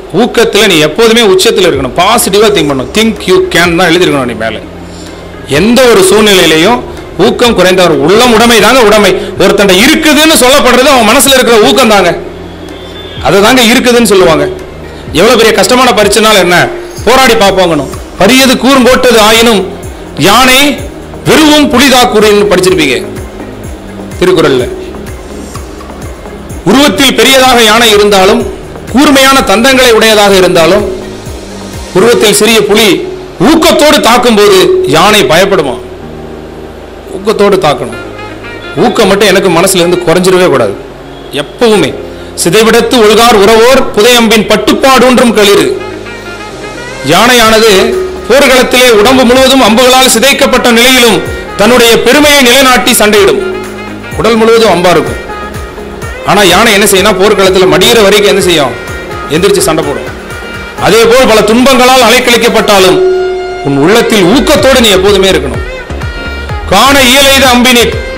ஊக்கத்துல நீ எப்போதுமே உச்சத்தில் இருக்கணும் பாசிட்டிவா திங்க் பண்ணணும் திங்க் யூ கேன் தான் எழுதிருக்கணும் நீ மேலே எந்த ஒரு சூழ்நிலையிலையும் ஊக்கம் குறைந்தவர் உள்ளம் உடைமை தாங்க உடைமை ஒருத்தண்ட இருக்குதுன்னு சொல்லப்படுறது அவன் மனசுல இருக்கிற ஊக்கம் தாங்க அதுதாங்க இருக்குதுன்னு சொல்லுவாங்க எவ்வளவு பெரிய கஷ்டமான பரீட்சைனால என்ன போராடி பார்ப்பாங்கணும் பரியது கூறுங்கோட்டது ஆயினும் யானை வெறுவும் புலிதாக்குறின்னு படிச்சிருப்பீங்க திருக்குறள்ல உருவத்தில் பெரியதாக யானை இருந்தாலும் கூர்மையான தந்தங்களை உடையதாக இருந்தாலும் உருவத்தில் சிறிய புலி ஊக்கத்தோடு தாக்கும்போது யானை பயப்படுமா ஊக்கத்தோடு தாக்கணும் ஊக்கம் மட்டும் எனக்கு மனசுல இருந்து குறைஞ்சிடவே கூடாது எப்பவுமே சிதைவிடத்து ஒழுகார் உறவோர் புதையம்பின் பட்டுப்பாடு ஒன்றும் களிறு யானையானது போர்க்களத்திலே உடம்பு முழுவதும் அம்புகளால் சிதைக்கப்பட்ட நிலையிலும் தன்னுடைய பெருமையை நிலைநாட்டி சண்டையிடும் உடல் முழுவதும் அம்பா இருக்கும் ஆனா யானை என்ன செய்யணும் போர்க்களத்துல மடியிற வரைக்கும் என்ன செய்யும் எந்திரிச்சு சண்டை போடும் அதே போல் பல துன்பங்களால் அலைக்கழிக்கப்பட்டாலும் உன் உள்ளத்தில் ஊக்கத்தோடு நீ எப்போதுமே இருக்கணும் காண இயலைத அம்பினை